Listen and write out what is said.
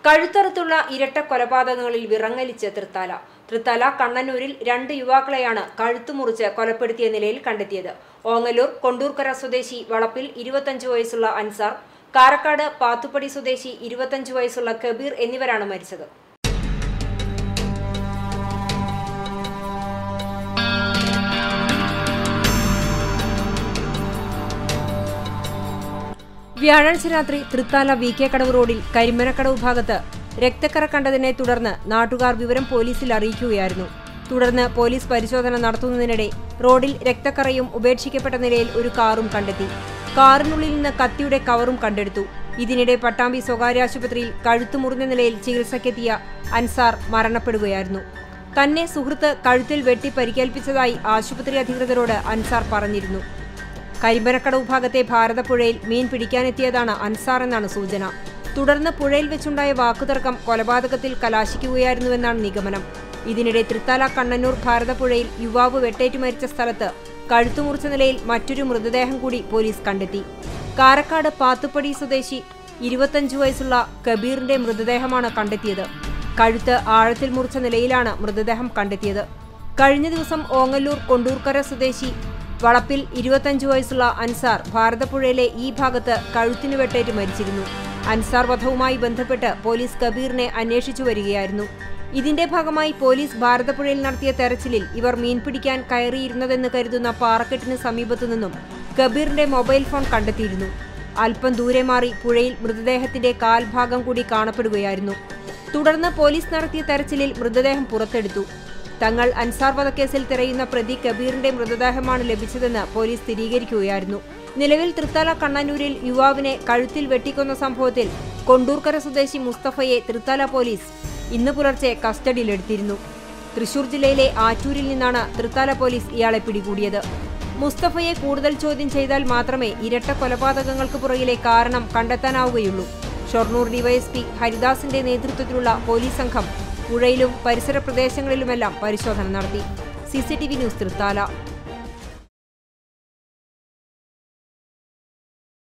കഴുത്തറുത്തുള്ള ഇരട്ട കൊലപാതകങ്ങളിൽ വിറങ്ങലിച്ച് തൃത്താല തൃത്താല കണ്ണന്നൂരിൽ രണ്ട് യുവാക്കളെയാണ് കഴുത്തു മുറിച്ച് കൊലപ്പെടുത്തിയ നിലയിൽ കണ്ടെത്തിയത് ഓങ്ങല്ലൂർ കൊണ്ടൂർക്കര സ്വദേശി വളപ്പിൽ ഇരുപത്തഞ്ച് വയസ്സുള്ള അൻസാർ കാരക്കാട് പാത്തുപ്പടി സ്വദേശി ഇരുപത്തഞ്ച് വയസ്സുള്ള കബീർ എന്നിവരാണ് മരിച്ചത് വ്യാഴാഴ്ച രാത്രി തൃത്താല വി കെ കടവ് റോഡിൽ കരിമനക്കടവ് ഭാഗത്ത് രക്തക്കറ കണ്ടതിനെ തുടർന്ന് നാട്ടുകാർ വിവരം പോലീസിൽ അറിയിക്കുകയായിരുന്നു തുടർന്ന് പോലീസ് പരിശോധന നടത്തുന്നതിനിടെ റോഡിൽ രക്തക്കറയും ഉപേക്ഷിക്കപ്പെട്ട നിലയിൽ ഒരു കാറും കണ്ടെത്തി കാറിനുള്ളിൽ നിന്ന് കത്തിയുടെ കവറും കണ്ടെടുത്തു ഇതിനിടെ പട്ടാമ്പി സ്വകാര്യ ആശുപത്രിയിൽ കഴുത്തു മുറിഞ്ഞ നിലയിൽ ചികിത്സയ്ക്കെത്തിയ അൻസാർ മരണപ്പെടുകയായിരുന്നു തന്നെ സുഹൃത്ത് കഴുത്തിൽ വെട്ടി പരിക്കേൽപ്പിച്ചതായി ആശുപത്രി അധികൃതരോട് അൻസാർ പറഞ്ഞിരുന്നു കരിമ്പനക്കടവ് ഭാഗത്തെ ഭാരതപ്പുഴയിൽ മീൻ പിടിക്കാനെത്തിയതാണ് അൻസാർ എന്നാണ് സൂചന തുടർന്ന് പുഴയിൽ വെച്ചുണ്ടായ വാക്കുതർക്കം കൊലപാതകത്തിൽ കലാശിക്കുകയായിരുന്നുവെന്നാണ് നിഗമനം ഇതിനിടെ തൃത്താല കണ്ണന്നൂർ ഭാരതപ്പുഴയിൽ യുവാവ് വെട്ടേറ്റു മരിച്ച സ്ഥലത്ത് കഴുത്തുമുറിച്ച നിലയിൽ മറ്റൊരു മൃതദേഹം കൂടി പോലീസ് കണ്ടെത്തി കാരക്കാട് പാത്തുപ്പടി സ്വദേശി ഇരുപത്തഞ്ചു വയസ്സുള്ള കബീറിന്റെ മൃതദേഹമാണ് കണ്ടെത്തിയത് കഴുത്ത് ആഴത്തിൽ മുറിച്ച നിലയിലാണ് മൃതദേഹം കണ്ടെത്തിയത് കഴിഞ്ഞ ദിവസം ഓങ്ങല്ലൂർ കൊണ്ടൂർക്കര സ്വദേശി വളപ്പിൽ ഇരുപത്തഞ്ചു വയസ്സുള്ള അൻസാർ ഭാരതപ്പുഴയിലെ ഈ ഭാഗത്ത് കഴുത്തിനു വെട്ടേറ്റ് മരിച്ചിരുന്നു അൻസാർ വധവുമായി ബന്ധപ്പെട്ട് പോലീസ് കബീറിനെ അന്വേഷിച്ചു വരികയായിരുന്നു ഇതിന്റെ ഭാഗമായി പോലീസ് ഭാരതപ്പുഴയിൽ നടത്തിയ തെരച്ചിലിൽ ഇവർ മീൻ പിടിക്കാൻ കയറിയിരുന്നതെന്ന് കരുതുന്ന പാറക്കെട്ടിന് സമീപത്തു നിന്നും കബീറിന്റെ മൊബൈൽ ഫോൺ കണ്ടെത്തിയിരുന്നു അല്പം ദൂരെ മാറി പുഴയിൽ മൃതദേഹത്തിന്റെ കാൽഭാഗം കൂടി കാണപ്പെടുകയായിരുന്നു തുടർന്ന് പോലീസ് നടത്തിയ തെരച്ചിലിൽ മൃതദേഹം പുറത്തെടുത്തു തങ്ങൾ അൻസാർ വധക്കേസിൽ തിരയുന്ന പ്രതി കബീറിന്റെ മൃതദേഹമാണ് ലഭിച്ചതെന്ന് പോലീസ് സ്ഥിരീകരിക്കുകയായിരുന്നു നിലവിൽ തൃത്താല കണ്ണന്നൂരിൽ യുവാവിനെ കഴുത്തിൽ വെട്ടിക്കൊന്ന സംഭവത്തിൽ കൊണ്ടൂർക്കര സ്വദേശി മുസ്തഫയെ തൃത്താല പോലീസ് ഇന്ന് പുലർച്ചെ കസ്റ്റഡിയിലെടുത്തിരുന്നു തൃശൂർ ജില്ലയിലെ ആറ്റൂരിൽ നിന്നാണ് തൃത്താല പോലീസ് ഇയാളെ പിടികൂടിയത് മുസ്തഫയെ കൂടുതൽ ചോദ്യം ചെയ്താൽ മാത്രമേ ഇരട്ട കൊലപാതകങ്ങൾക്ക് പുറകിലെ കാരണം കണ്ടെത്താനാവുകയുള്ളൂ ഷൊർണൂർ ഡിവൈഎസ്പി ഹരിദാസിന്റെ നേതൃത്വത്തിലുള്ള പോലീസ് സംഘം പുഴയിലും പരിസര പ്രദേശങ്ങളിലുമെല്ലാം പരിശോധന നടത്തി സിസിടിവി ന്യൂസ് തൃത്താല